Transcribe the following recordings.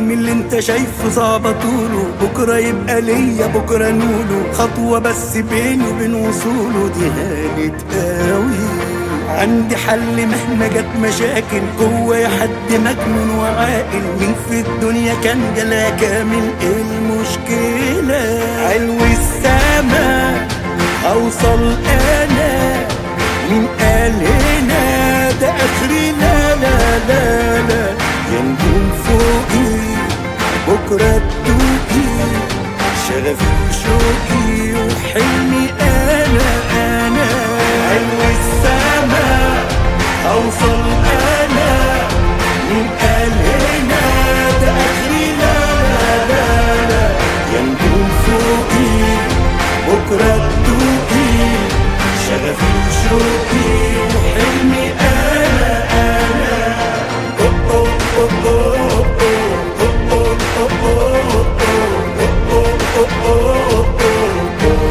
حلم اللي انت شايفه صعب طوله بكرة يبقى ليا بكرة نوله خطوة بس بيني وبين وصوله دي هانت قوي عندي حل مهما جت مشاكل جوايا حد مجنون وعاقل مين في الدنيا كان جلا كامل ايه المشكلة علو السما اوصل انا مين قال هنا ده اخري لا لا لا لا يا نجوم فوقي بكرة تدوقي شغفي وشوقي وحلمي انا انا علو السما اوصل انا مين قال هنا ده اخري لا لا لا لا يا نجوم فوقي بكرة تدوقي شغفي وشوقي وحلمي انا انا أوه أوه أوه أوه أوه أوه أوه أوه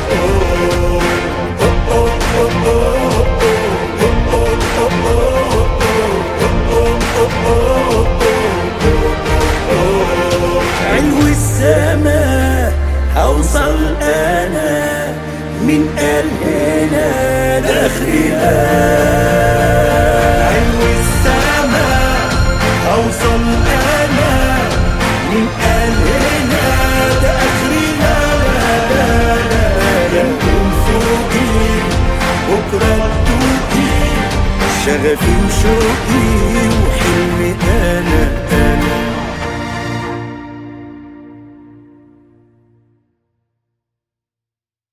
علو السما اوصل انا من قال هنا داخلي علو السما اوصل انا من قال هنا ده اخري لا لا لا لا يا نجوم فوقي بكره تدوقي شغفي وشوقي وحلمي انا